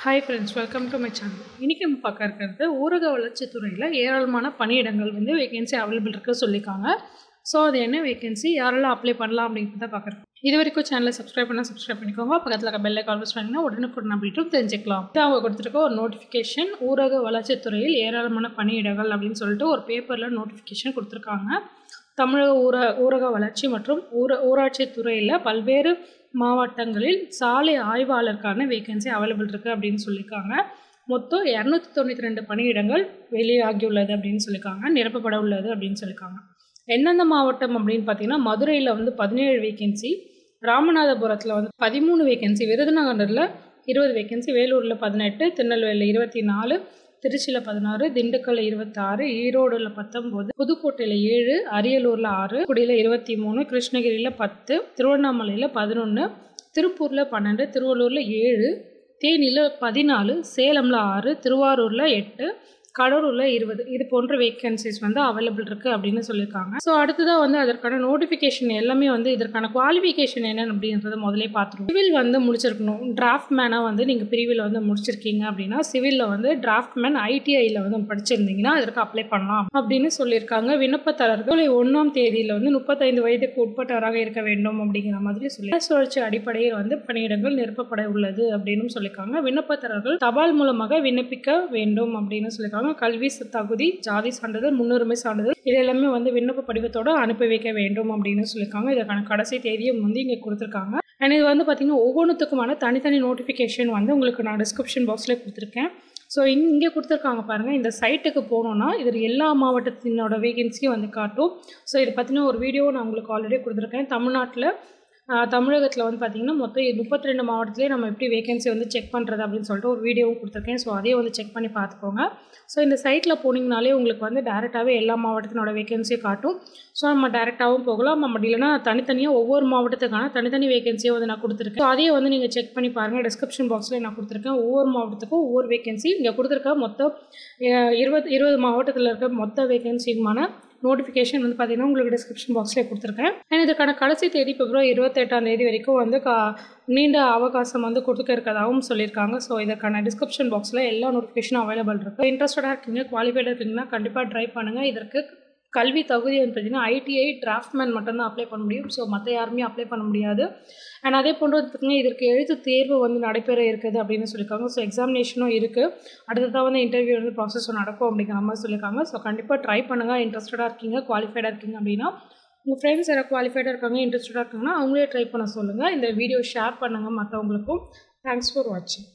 hi friends welcome to my channel இன்றைக்கி நம்ம பார்க்க இருக்கிறது ஊரக வளர்ச்சித் துறையில் ஏராளமான பணியிடங்கள் வந்து வேகன்சி அவைலபிள் இருக்குது சொல்லியிருக்காங்க ஸோ அது என்ன வேகன்சி யாரெல்லாம் அப்ளை பண்ணலாம் அப்படிங்கிறத பார்க்குறோம் இது வரைக்கும் சேனலை சப்ஸ்கிரைப் பண்ணால் சப்ஸ்கிரைப் பண்ணிக்கோங்க பக்கத்தில் இருக்க பெல்லை கால் ப்ரெஸ் பண்ணிங்கன்னா உடனுக்குடன் அப்படின்ட்டு தெரிஞ்சுக்கலாம் இது அவங்க கொடுத்துருக்க ஒரு நோட்டிஃபிகேஷன் ஊரக வளர்ச்சித் துறையில் ஏராளமான பணியிடங்கள் அப்படின்னு சொல்லிட்டு ஒரு பேப்பரில் நோட்டிஃபிகேஷன் கொடுத்துருக்காங்க தமிழக ஊர ஊரக வளர்ச்சி மற்றும் ஊர ஊராட்சி துறையில் பல்வேறு மாவட்டங்களில் சாலை ஆய்வாளருக்கான வேகன்சி அவைலபிள் இருக்குது அப்படின்னு சொல்லியிருக்காங்க மொத்தம் இரநூத்தி தொண்ணூற்றி ரெண்டு பணியிடங்கள் வெளியாகியுள்ளது அப்படின்னு சொல்லியிருக்காங்க நிரப்பப்பட உள்ளது அப்படின்னு சொல்லியிருக்காங்க எந்தெந்த மாவட்டம் அப்படின்னு பார்த்தீங்கன்னா மதுரையில் வந்து பதினேழு வேகன்சி ராமநாதபுரத்தில் வந்து பதிமூணு வேகன்சி விருதுநகரில் இருபது வேகன்சி வேலூரில் பதினெட்டு திருநெல்வேலியில் இருபத்தி நாலு திருச்சியில் பதினாறு திண்டுக்கல்ல இருபத்தாறு ஈரோடுல பத்தொம்போது புதுக்கோட்டையில் ஏழு அரியலூரில் ஆறு குடியில் இருபத்தி மூணு கிருஷ்ணகிரியில் பத்து திருவண்ணாமலையில் பதினொன்று திருப்பூரில் பன்னெண்டு திருவள்ளூரில் ஏழு தேனியில் பதினாலு சேலமில் ஆறு திருவாரூரில் எட்டு கடலூரில் இருபது இது போன்ற வேகன்சிஸ் வந்து அவைலபிள் இருக்குது அப்படின்னு சொல்லியிருக்காங்க ஸோ அடுத்ததாக வந்து அதற்கான நோட்டிஃபிகேஷன் எல்லாமே வந்து இதற்கான குவாலிஃபிகேஷன் என்னன்னு அப்படின்றத முதலே பார்த்துருவோம் சிவில் வந்து முடிச்சிருக்கணும் டிராஃப்ட் மேனாக வந்து நீங்கள் பிரிவில் வந்து முடிச்சிருக்கீங்க அப்படின்னா சிவிலில் வந்து டிராஃப்ட் மேன் ஐடிஐயில் வந்து படிச்சிருந்தீங்கன்னா அதற்கு அப்ளை பண்ணலாம் அப்படின்னு சொல்லியிருக்காங்க விண்ணப்பதாரர்கள் ஒன்றாம் தேதியில் வந்து முப்பத்தைந்து வயதுக்கு உட்பட்டவராக இருக்க வேண்டும் அப்படிங்கிற மாதிரி சொல்லி சுழற்சி அடிப்படையில் வந்து பணியிடங்கள் நிரப்பப்பட உள்ளது அப்படின்னு சொல்லியிருக்காங்க விண்ணப்பதாரர்கள் தபால் மூலமாக விண்ணப்பிக்க வேண்டும் அப்படின்னு சொல்லியிருக்காங்க கல்வி தகுதி ஜாதி சான்றிதழ் முன்னுரிமை சான்றிதழ் இது எல்லாமே வந்து விண்ணப்ப படிவத்தோட அனுப்பி வைக்க வேண்டும் அப்படின்னு சொல்லியிருக்காங்க இதற்கான கடைசி தேதியும் வந்து இங்கே கொடுத்துருக்காங்க அண்ட் இது வந்து பார்த்திங்கன்னா ஒவ்வொன்றுத்துக்குமான தனித்தனி நோட்டிஃபிகேஷன் வந்து உங்களுக்கு நான் டிஸ்கிரிப்ஷன் பாக்ஸில் கொடுத்துருக்கேன் ஸோ இங்கே கொடுத்துருக்காங்க பாருங்கள் இந்த சைட்டுக்கு போனோன்னா இதில் எல்லா மாவட்டத்தினோட வேகன்சியும் வந்து காட்டும் ஸோ இதை பற்றின ஒரு வீடியோ நான் உங்களுக்கு ஆல்ரெடி கொடுத்துருக்கேன் தமிழ்நாட்டில் தமிழகத்தில் வந்து பார்த்திங்கன்னா மொத்தம் முப்பத்தி ரெண்டு மாவட்டத்திலே நம்ம எப்படி வேகன்சி வந்து செக் பண்ணுறது அப்படின்னு சொல்லிட்டு ஒரு வீடியோவும் கொடுத்துருக்கேன் ஸோ அதையும் வந்து செக் பண்ணி பார்த்துக்கோங்க ஸோ இந்த சைட்டில் போனீங்கனாலே உங்களுக்கு வந்து டேரெக்டாகவே எல்லா மாவட்டத்தினோட வேகன்சியும் காட்டும் ஸோ நம்ம டேரெக்டாகவும் போகலாம் நம்ம இல்லைனா தனித்தனியாக ஒவ்வொரு மாவட்டத்துக்கான தனித்தனி வேகன்சியை வந்து நான் கொடுத்துருக்கேன் ஸோ அதையும் வந்து நீங்கள் செக் பண்ணி பாருங்கள் டிஸ்கிரிப்ஷன் பாக்ஸில் நான் கொடுத்துருக்கேன் ஒவ்வொரு மாவட்டத்துக்கும் ஒவ்வொரு வேகன்சி இங்கே கொடுத்துருக்க மொத்தம் இருபது இருபது மாவட்டத்தில் இருக்க மொத்த வேகன்சியுமான நோட்டிஃபிகேஷன் வந்து பார்த்தீங்கன்னா உங்களுக்கு டிஸ்கிரிப்ஷன் பாக்ஸில் கொடுத்துருக்கேன் அண்ட் இதுக்கான கடைசி தேதி பிப்ரவரி இருபத்தெட்டாம் தேதி வரைக்கும் வந்து கா நீண்ட அவகாசம் வந்து கொடுக்க இருக்கதாகவும் சொல்லியிருக்காங்க ஸோ இதற்கான டிஸ்கிரிப்ஷன் பாக்ஸில் எல்லா நோட்டிஃபிகேஷனும் அவைலபிள் இருக்குது இன்ட்ரெஸ்டடாக இருக்கீங்க குவாலிஃபைடாக இருக்கீங்கன்னா கண்டிப்பாக ட்ரை பண்ணுங்கள் இதற்கு கல்வி தகுதி வந்து பார்த்திங்கன்னா ஐடிஐ டிராஃப்ட்மேன் மட்டும்தான் அப்ளை பண்ண முடியும் ஸோ மற்ற யாருமே அப்ளை பண்ண முடியாது அண்ட் அதே போன்று பார்த்திங்கன்னா இதற்கு எழுத்து தேர்வு வந்து நடைபெற இருக்குது அப்படின்னு சொல்லியிருக்காங்க ஸோ எக்ஸாமினேஷனும் இருக்குது அடுத்ததாக வந்து இன்டர்வியூ வந்து ப்ராசஸ் நடக்கும் அப்படிங்கிற மாதிரி சொல்லியிருக்காங்க ஸோ கண்டிப்பாக ட்ரை பண்ணுங்கள் இன்ட்ரெஸ்டடாக இருக்கீங்க குவாலிஃபைடாக இருக்கீங்க அப்படின்னா உங்கள் ஃப்ரெண்ட்ஸ் யாராவது குவாலிஃபைடாக இருக்காங்க இன்ட்ரெஸ்டடாக இருக்காங்கன்னா அவங்களே ட்ரை பண்ண சொல்லுங்கள் இந்த வீடியோ ஷேர் பண்ணுங்கள் மற்றவங்களுக்கும் தேங்க்ஸ் ஃபார் வாட்சிங்